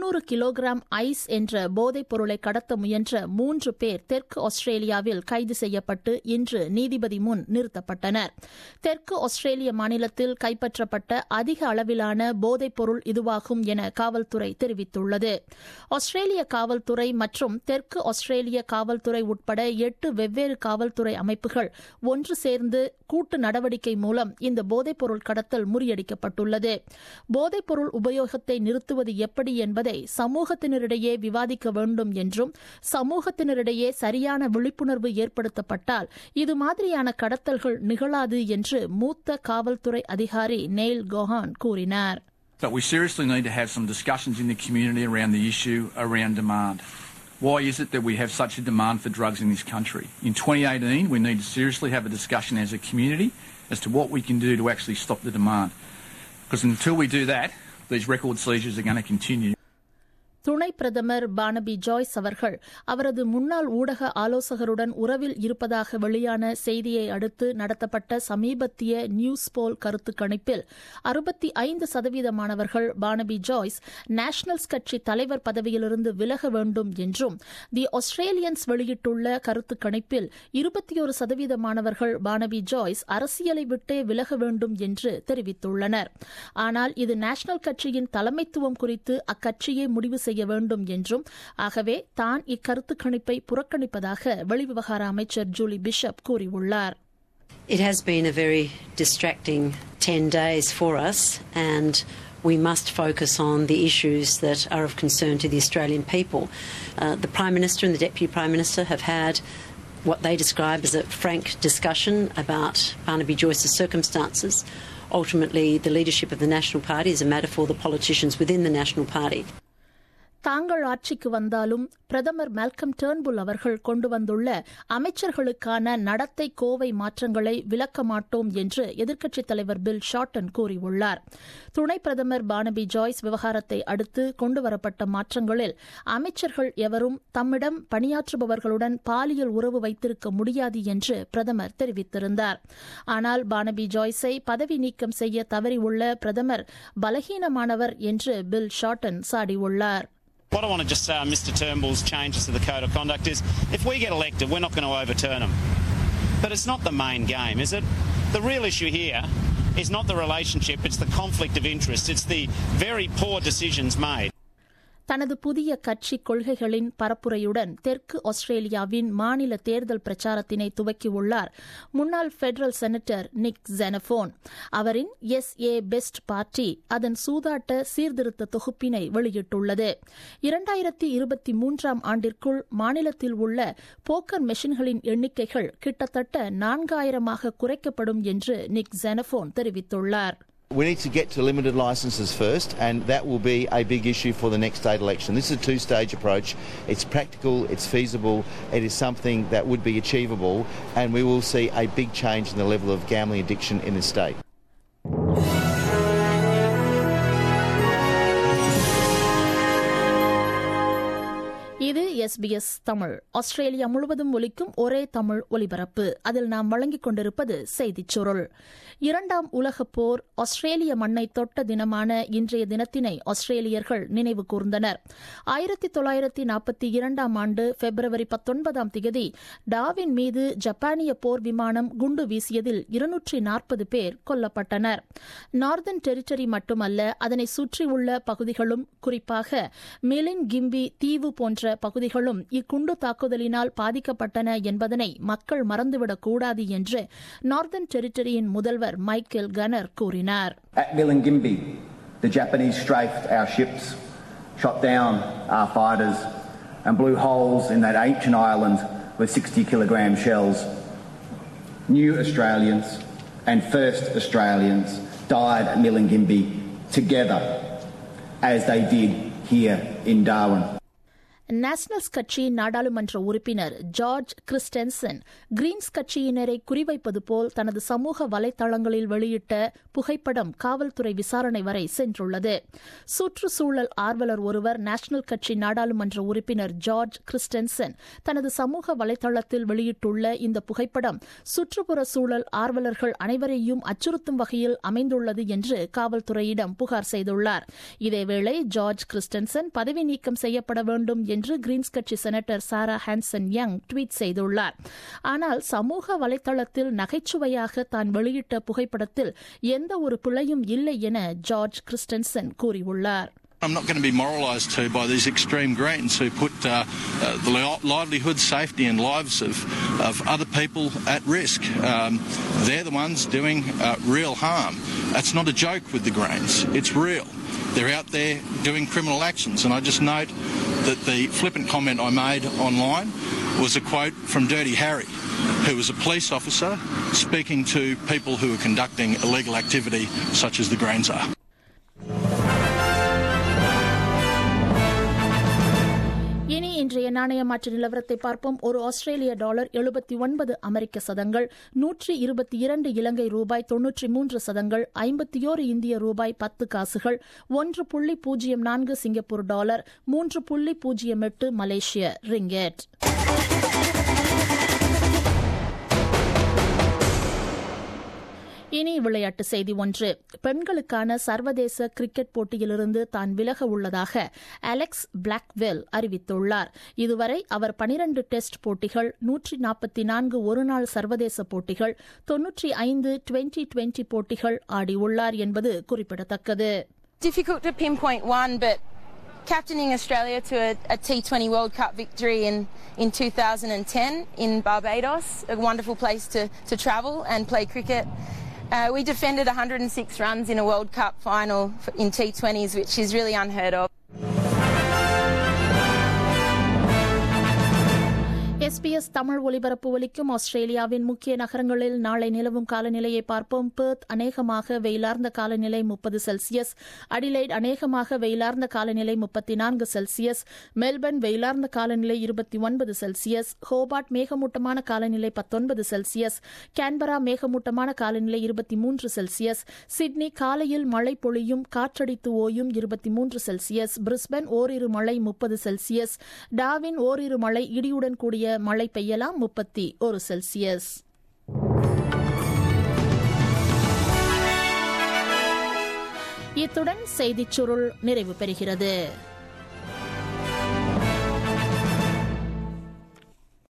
முன்னூறு kilogram ice என்ற போதைப் பொருளை கடத்த முயன்ற மூன்று பேர் தெற்கு ஆஸ்திரேலியாவில் கைது செய்யப்பட்டு இன்று நீதிபதி முன் நிறுத்தப்பட்டனர் தெற்கு ஆஸ்திரேலிய மாநிலத்தில் கைப்பற்றப்பட்ட அதிக அளவிலான போதைப் பொருள் இதுவாகும் என காவல்துறை தெரிவித்துள்ளது ஆஸ்திரேலிய காவல்துறை மற்றும் தெற்கு ஆஸ்திரேலிய காவல்துறை உட்பட எட்டு வெவ்வேறு காவல்துறை அமைப்புகள் ஒன்று சேர்ந்து கூட்டு நடவடிக்கை மூலம் இந்த போதைப்பொருள் கடத்தல் முறியடிக்கப்பட்டுள்ளது போதைப்பொருள் உபயோகத்தை நிறுத்துவது எப்படி என்பதை சமூகத்தினரிடையே விவாதிக்க வேண்டும் என்றும் சமூகத்தினரிடையே சரியான விழிப்புணர்வு ஏற்படுத்தப்பட்டால் இது மாதிரியான கடத்தல்கள் நிகழாது என்று மூத்த காவல்துறை அதிகாரி நெயில் கோஹான் கூறினார் But we seriously need to have some discussions in the community around the issue around demand. Why is it that we have such a demand for drugs in this country? In 2018, we need to seriously have a discussion as a community as to what we can do to actually stop the demand. Because until we do that, these record seizures are going to continue. துணை பிரதமர் Barnaby Joyce அவர்கள் அவரது முன்னாள் ஊடக ஆலோசகருடன் உறவில் இருப்பதாக வெளியான செய்தியை அடுத்து நடத்தப்பட்ட சமீபத்திய நியூஸ் போல் கருத்து கணிப்பில் அறுபத்தி ஐந்து சதவீதமானவர்கள் பானபி ஜாய்ஸ் நேஷனல்ஸ் கட்சி தலைவர் பதவியிலிருந்து விலக வேண்டும் என்றும் தி ஆஸ்திரேலியன்ஸ் வெளியிட்டுள்ள கருத்து கணிப்பில் இருபத்தி ஒரு சதவீதமானவர்கள் பானபி ஜாய்ஸ் அரசியலை விட்டே விலக வேண்டும் என்று தெரிவித்துள்ளனர் ஆனால் இது நேஷனல் கட்சியின் தலைமைத்துவம் குறித்து அக்கட்சியே முடிவு செய்ய வேண்டும் என்றும் ஆகவே தான் இக்கருத்து கணிப்பை புறக்கணிப்பதாக வெளிவிவகார அமைச்சர் ஜூலி பிஷப் கூறியுள்ளார் It has been a very distracting 10 days for us, and we must focus on the issues that are of concern to the Australian people. Uh, the Prime Minister and the Deputy Prime Minister have had what they describe as a frank discussion about Barnaby Joyce's circumstances. Ultimately, the leadership of the National Party is a matter for the politicians within the National Party. தாங்கள் ஆட்சிக்கு வந்தாலும் பிரதமர் Malcolm Turnbull அவர்கள் கொண்டு வந்துள்ள அமைச்சர்களுக்கான நடத்தை கோவை மாற்றங்களை விளக்க மாட்டோம் என்று எதிர்க்கட்சித் தலைவர் பில் ஷார்டன் கூறியுள்ளார் துணை பிரதமர் பானபி ஜாய்ஸ் விவகாரத்தை அடுத்து கொண்டுவரப்பட்ட மாற்றங்களில் அமைச்சர்கள் எவரும் தம்மிடம் பணியாற்றுபவர்களுடன் பாலியல் உறவு வைத்திருக்க முடியாது என்று பிரதமர் தெரிவித்திருந்தார் ஆனால் பானபி ஜாய்ஸை பதவி நீக்கம் செய்ய தவறியுள்ள பிரதமர் பலகீனமானவர் என்று பில் ஷார்டன் சாடியுள்ளார் What I want to just say on Mr Turnbull's changes to the Code of Conduct is if we get elected, we're not going to overturn them. But it's not the main game, is it? The real issue here is not the relationship, it's the conflict of interest, it's the very poor decisions made. தனது புதிய கட்சி கொள்கைகளின் பரப்புரையுடன் தெற்கு ஆஸ்திரேலியாவின் மாநில தேர்தல் பிரச்சாரத்தினை துவக்கியுள்ளார் முன்னாள் federal senator நிக் ஜெனபோன் அவரின் எஸ் ஏ பெஸ்ட் பார்ட்டி அதன் சூதாட்ட சீர்திருத்த தொகுப்பினை வெளியிட்டுள்ளது இரண்டாயிரத்தி இருபத்தி மூன்றாம் ஆண்டிற்குள் மாநிலத்தில் உள்ள போக்கர் மெஷின்களின் எண்ணிக்கைகள் கிட்டத்தட்ட நான்காயிரமாக குறைக்கப்படும் என்று நிக் ஜெனபோன் தெரிவித்துள்ளார் We need to get to limited licences first, and that will be a big issue for the next state election. This is a two stage approach. It's practical, it's feasible, it is something that would be achievable, and we will see a big change in the level of gambling addiction in the state. இது SBS Tamil Australia முழுவதும் ஒலிக்கும் ஒரே தமிழ் ஒலிபரப்பு அதில் நாம் வழங்கிக் கொண்டிருப்பது செய்திச் சுருள் இரண்டாம் உலகப் போர் ஆஸ்திரேலிய மண்ணை தொட்ட தினமான இன்றைய தினத்தினை ஆஸ்திரேலியர்கள் நினைவு கூர்ந்தனர் ஆயிரத்தி தொள்ளாயிரத்தி நாற்பத்தி இரண்டாம் ஆண்டு பிப்ரவரி பத்தொன்பதாம் திகதி டாவின் மீது ஜப்பானிய போர் விமானம் குண்டு வீசியதில் இருநூற்றி நாற்பது பேர் கொல்லப்பட்டனர் நார்தன் டெரிட்டரி மட்டுமல்ல அதனை சுற்றியுள்ள பகுதிகளும் குறிப்பாக மிலின் கிம்பி தீவு போன்ற பகுதிகளும் இக்குண்டு தாக்குதலினால் பாதிக்கப்பட்டன என்பதனை மக்கள் மறந்துவிடக் கூடாது என்று நார்தன் டெரிட்டரியின் முதல்வர் மைக்கேல் கனர் கூறினார் At Milingimbi, the Japanese strafed our ships, shot down our fighters, and blew holes in that ancient island with 60 kilogram shells. New Australians and first Australians died at Milingimbi together, as they did here in Darwin. Nationals கட்சி நாடாளுமன்ற உறுப்பினர் George Christensen Green's கட்சியினரை குறிவைப்பது போல் தனது சமூக வலைதளங்களில் வெளியிட்ட புகைப்படம் காவல்துறை விசாரணை வரை சென்றுள்ளது சுற்றுச்சூழல் ஆர்வலர் ஒருவர் நேஷனல் கட்சி நாடாளுமன்ற உறுப்பினர் ஜார்ஜ் கிறிஸ்டன்சன் தனது சமூக வலைதளத்தில் வெளியிட்டுள்ள இந்த புகைப்படம் சுற்றுப்புற சூழல் ஆர்வலர்கள் அனைவரையும் அச்சுறுத்தும் வகையில் அமைந்துள்ளது என்று காவல்துறையிடம் புகார் செய்துள்ளார் இதேவேளை ஜார்ஜ் கிறிஸ்டன்சன் பதவி நீக்கம் செய்யப்பட வேண்டும் என்று கிரீன்ஸ் கட்சி senator Sarah Hanson Young tweet செய்துள்ளார் ஆனால் சமூக வலைதளத்தில் நகைச்சுவையாக தான் வெளியிட்ட புகைப்படத்தில் எந்த ஒரு பிழையும் இல்லை என ஜார்ஜ் கிறிஸ்டன்சன் கூறியுள்ளார் I'm not going to be moralised to by these extreme Greens who put uh, uh, the li- livelihood, safety, and lives of, of other people at risk. Um, they're the ones doing uh, real harm. That's not a joke with the Greens, it's real. They're out there doing criminal actions, and I just note that the flippant comment I made online was a quote from Dirty Harry, who was a police officer speaking to people who are conducting illegal activity such as the Greens are. இனி இன்றைய நாணய மாற்று நிலவரத்தை பார்ப்போம் ஒரு ஆஸ்திரேலிய dollar எழுபத்தி ஒன்பது அமெரிக்க சதங்கள் நூற்றி இருபத்தி இரண்டு இலங்கை ரூபாய் தொன்னூற்றி மூன்று சதங்கள் ஐம்பத்தி ஓரு இந்திய ரூபாய் பத்து காசுகள் ஒன்று புள்ளி பூஜ்ஜியம் நான்கு சிங்கப்பூர் டாலர் மூன்று புள்ளி பூஜ்ஜியம் எட்டு மலேசிய ரிங்கெட் இனி விளையாட்டு செய்தி ஒன்று பெண்களுக்கான சர்வதேச கிரிக்கெட் போட்டியிலிருந்து தான் விலக உள்ளதாக அலெக்ஸ் பிளாக்வெல் அறிவித்துள்ளார் இதுவரை அவர் பனிரண்டு டெஸ்ட் போட்டிகள் நூற்றி நாற்பத்தி நான்கு ஒருநாள் சர்வதேச போட்டிகள் தொன்னூற்றி ஐந்து டுவெண்டி டுவெண்டி போட்டிகள் ஆடியுள்ளார் என்பது குறிப்பிடத்தக்கது difficult to pinpoint one, but captaining Australia to a, a T20 World Cup victory in, in 2010 in Barbados, a wonderful place to, to travel and play cricket. Uh, we defended 106 runs in a World Cup final f- in T20s, which is really unheard of. SBS Tamil ஒலிபரப்பு ஒலிக்கும் ஆஸ்திரேலியாவின் முக்கிய நகரங்களில் நாளை நிலவும் காலநிலையை பார்ப்போம் Perth அநேகமாக வெயிலார்ந்த காலநிலை முப்பது செல்சியஸ் அடிலைட் அநேகமாக வெயிலார்ந்த காலநிலை முப்பத்தி நான்கு செல்சியஸ் மெல்பர்ன் வெயிலார்ந்த காலநிலை இருபத்தி ஒன்பது செல்சியஸ் ஹோபார்ட் மேகமூட்டமான காலநிலை பத்தொன்பது செல்சியஸ் கேன்பரா மேகமூட்டமான காலநிலை இருபத்தி மூன்று செல்சியஸ் சிட்னி காலையில் மழை பொழியும் காற்றடித்து ஓயும் இருபத்தி மூன்று செல்சியஸ் பிரிஸ்பன் ஓரிரு மழை முப்பது செல்சியஸ் டாவின் ஓரிரு மழை இடியுடன் கூடிய மழை பெய்யலாம் முப்பத்தி ஒரு செல்சியஸ் இத்துடன் செய்திச் சுருள் நிறைவு பெறுகிறது